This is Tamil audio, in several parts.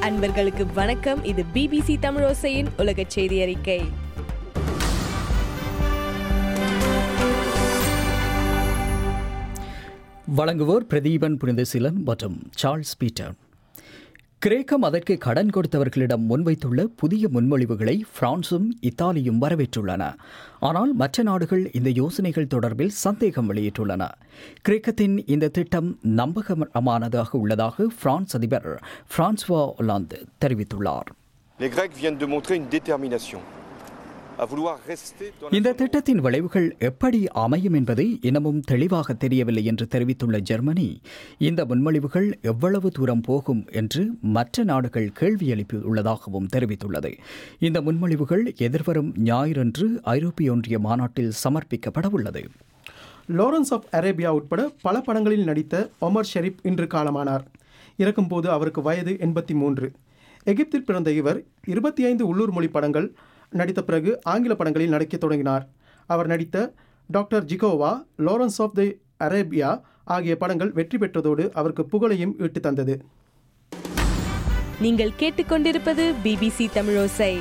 அன்பர்களுக்கு வணக்கம் இது பிபிசி தமிழோசையின் உலக செய்தி அறிக்கை வழங்குவோர் பிரதீபன் புனிதசீலன் மற்றும் சார்ல்ஸ் பீட்டர் கிரேக்கம் அதற்கு கடன் கொடுத்தவர்களிடம் முன்வைத்துள்ள புதிய முன்மொழிவுகளை பிரான்சும் இத்தாலியும் வரவேற்றுள்ளன ஆனால் மற்ற நாடுகள் இந்த யோசனைகள் தொடர்பில் சந்தேகம் வெளியிட்டுள்ளன கிரேக்கத்தின் இந்த திட்டம் நம்பகமானதாக உள்ளதாக பிரான்ஸ் அதிபர் பிரான்சுவா ஒலாந்து தெரிவித்துள்ளார் Les Grecs viennent de montrer une détermination à vouloir rester dans la இந்த zone euro. திட்டத்தின் விளைவுகள் எப்படி அமையும் என்பது இன்னமும் தெளிவாக தெரியவில்லை என்று தெரிவித்துள்ள ஜெர்மனி இந்த முன்மொழிவுகள் எவ்வளவு தூரம் போகும் என்று மற்ற நாடுகள் கேள்வி எழுப்பியுள்ளதாகவும் தெரிவித்துள்ளது இந்த முன்மொழிவுகள் எதிர்வரும் ஞாயிறன்று ஐரோப்பிய ஒன்றிய மாநாட்டில் சமர்ப்பிக்கப்பட உள்ளது லாரன்ஸ் ஆஃப் அரேபியா உட்பட பல படங்களில் நடித்த ஒமர் ஷெரீப் இன்று காலமானார் இறக்கும்போது அவருக்கு வயது எண்பத்தி மூன்று எகிப்தில் பிறந்த இவர் இருபத்தி ஐந்து உள்ளூர் மொழி படங்கள் நடித்த பிறகு ஆங்கில படங்களில் நடிக்கத் தொடங்கினார் அவர் நடித்த doctor Zhivago Lawrence of the Arabia ஆகிய படங்கள் வெற்றி பெற்றதோடு அவருக்கு புகழையும் ஈட்டு தந்தது நீங்கள் கேட்டுக்கொண்டிருப்பது பிபிசி தமிழோசை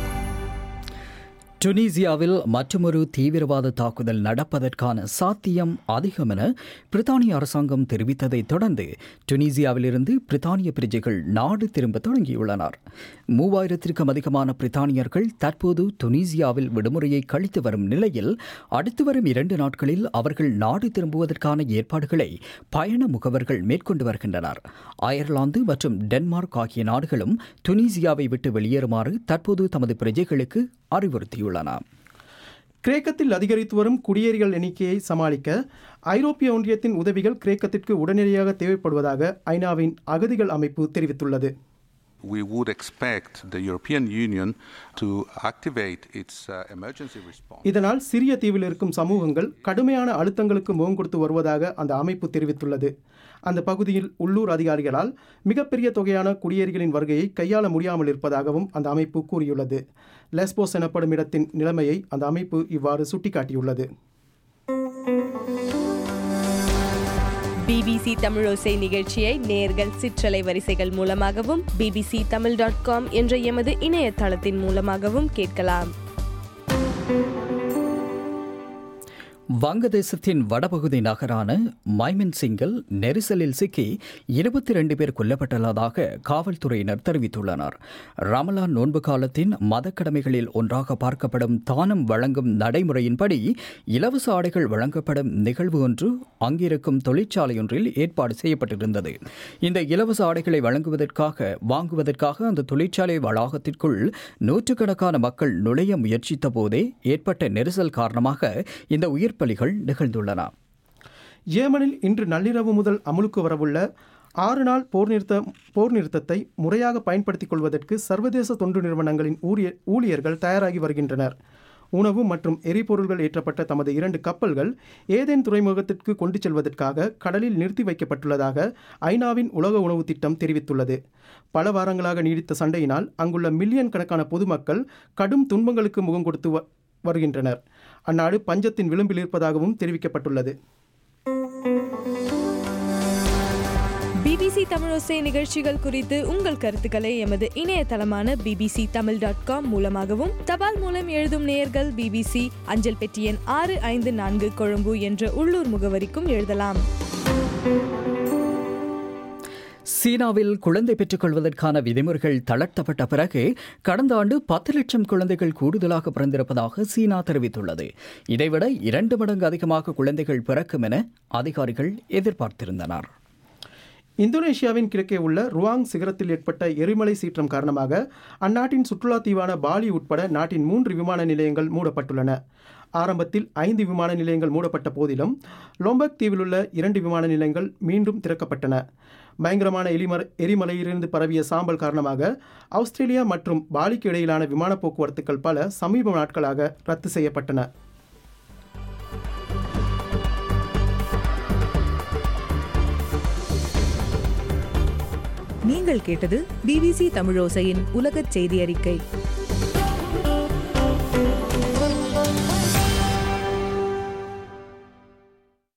டுனீசியாவில் மற்றொரு தீவிரவாத தாக்குதல் நடப்பதற்கான சாத்தியம் அதிகம் என பிரித்தானிய அரசாங்கம் தெரிவித்ததைத் தொடர்ந்து டுனீசியாவிலிருந்து பிரித்தானிய பிரஜைகள் நாடு திரும்ப தொடங்கியுள்ளனர் மூவாயிரத்திற்கும் அதிகமான பிரித்தானியர்கள் தற்போது துனீசியாவில் விடுமுறையை கழித்து வரும் நிலையில் அடுத்து வரும் இரண்டு நாட்களில் அவர்கள் நாடு திரும்புவதற்கான ஏற்பாடுகளை பயண முகவர்கள் மேற்கொண்டு வருகின்றனர் அயர்லாந்து மற்றும் டென்மார்க் ஆகிய நாடுகளும் துனீசியாவை விட்டு வெளியேறுமாறு தற்போது தமது பிரஜைகளுக்கு அறிவுறுத்தியுள்ளன கிரேக்கத்தில் அதிகரித்து வரும் குடியேறிகள் எண்ணிக்கையை சமாளிக்க ஐரோப்பிய ஒன்றியத்தின் உதவிகள் கிரேக்கத்திற்கு உடனடியாக தேவைப்படுவதாக ஐநாவின் அகதிகள் அமைப்பு தெரிவித்துள்ளது We would expect the European Union to activate its uh, emergency response. இதனால் சிறிய தீவில் இருக்கும் சமூகங்கள் கடுமையான அழுத்தங்களுக்கு முகம் கொடுத்து வருவதாக அந்த அமைப்பு தெரிவித்துள்ளது அந்த பகுதியில் உள்ளூர் அதிகாரிகளால் மிகப்பெரிய தொகையான குடியேறிகளின் வருகையை கையாள முடியாமல் இருப்பதாகவும் அந்த அமைப்பு கூறியுள்ளது லெஸ்போஸ் எனப்படும் இடத்தின் நிலைமையை அந்த அமைப்பு இவ்வாறு சுட்டிக்காட்டியுள்ளது பிபிசி தமிழோசை நிகழ்ச்சியை நேர்கள் சிற்றலை வரிசைகள் மூலமாகவும் பிபிசி தமிழ் டாட் காம் என்ற எமது இணையதளத்தின் மூலமாகவும் கேட்கலாம் வங்கதேசத்தின் வடபகுதி நகரான மைமின் சிங்கில் நெரிசலில் சிக்கி இருபத்தி ரெண்டு பேர் கொல்லப்பட்டுள்ளதாக காவல்துறையினர் தெரிவித்துள்ளனர் ரமலான் நோன்பு காலத்தின் மதக்கடமைகளில் ஒன்றாக பார்க்கப்படும் தானம் வழங்கும் நடைமுறையின்படி இலவச ஆடைகள் வழங்கப்படும் நிகழ்வு ஒன்று அங்கிருக்கும் தொழிற்சாலையொன்றில் ஏற்பாடு செய்யப்பட்டிருந்தது இந்த இலவச ஆடைகளை வழங்குவதற்காக வாங்குவதற்காக அந்த தொழிற்சாலை வளாகத்திற்குள் நூற்றுக்கணக்கான மக்கள் நுழைய முயற்சித்த போதே ஏற்பட்ட நெரிசல் காரணமாக இந்த உயிர் பலிகள் நிகழ்ந்துள்ளன ஏமனில் இன்று நள்ளிரவு முதல் அமுலுக்கு வரவுள்ள ஆறு நாள் போர் நிறுத்த போர் நிறுத்தத்தை முறையாக பயன்படுத்திக் கொள்வதற்கு சர்வதேச தொண்டு நிறுவனங்களின் ஊழிய ஊழியர்கள் தயாராகி வருகின்றனர் உணவு மற்றும் எரிபொருள்கள் ஏற்றப்பட்ட தமது இரண்டு கப்பல்கள் ஏதேன் துறைமுகத்திற்கு கொண்டு செல்வதற்காக கடலில் நிறுத்தி வைக்கப்பட்டுள்ளதாக ஐநாவின் உலக உணவு திட்டம் தெரிவித்துள்ளது பல வாரங்களாக நீடித்த சண்டையினால் அங்குள்ள மில்லியன் கணக்கான பொதுமக்கள் கடும் துன்பங்களுக்கு முகம் கொடுத்து வ- வருகின்றனர் அந்நாடு பஞ்சத்தின் விளிம்பில் இருப்பதாகவும் தெரிவிக்கப்பட்டுள்ளது பிபிசி தமிழோசை நிகழ்ச்சிகள் குறித்து உங்கள் கருத்துக்களை எமது இணையதளமான பிபிசி தமிழ் டாட் காம் மூலமாகவும் தபால் மூலம் எழுதும் நேயர்கள் பிபிசி அஞ்சல் பெட்டி எண் ஆறு ஐந்து நான்கு கொழும்பு என்ற உள்ளூர் முகவரிக்கும் எழுதலாம் சீனாவில் குழந்தை பெற்றுக்கொள்வதற்கான விதிமுறைகள் தளர்த்தப்பட்ட பிறகு கடந்த ஆண்டு பத்து லட்சம் குழந்தைகள் கூடுதலாக பிறந்திருப்பதாக சீனா தெரிவித்துள்ளது இதைவிட இரண்டு மடங்கு அதிகமாக குழந்தைகள் பிறக்கும் என அதிகாரிகள் எதிர்பார்த்திருந்தனர் இந்தோனேஷியாவின் கிழக்கே உள்ள ருவாங் சிகரத்தில் ஏற்பட்ட எரிமலை சீற்றம் காரணமாக அந்நாட்டின் சுற்றுலா தீவான பாலி உட்பட நாட்டின் மூன்று விமான நிலையங்கள் மூடப்பட்டுள்ளன ஆரம்பத்தில் ஐந்து விமான நிலையங்கள் மூடப்பட்ட போதிலும் லோம்பக் தீவிலுள்ள இரண்டு விமான நிலையங்கள் மீண்டும் திறக்கப்பட்டன பயங்கரமான எலிமர எரிமலையிலிருந்து பரவிய சாம்பல் காரணமாக ஆஸ்திரேலியா மற்றும் பாலிக்கு இடையிலான விமான போக்குவரத்துக்கள் பல சமீப நாட்களாக ரத்து செய்யப்பட்டன நீங்கள் கேட்டது பிபிசி தமிழோசையின் உலகச் செய்தி அறிக்கை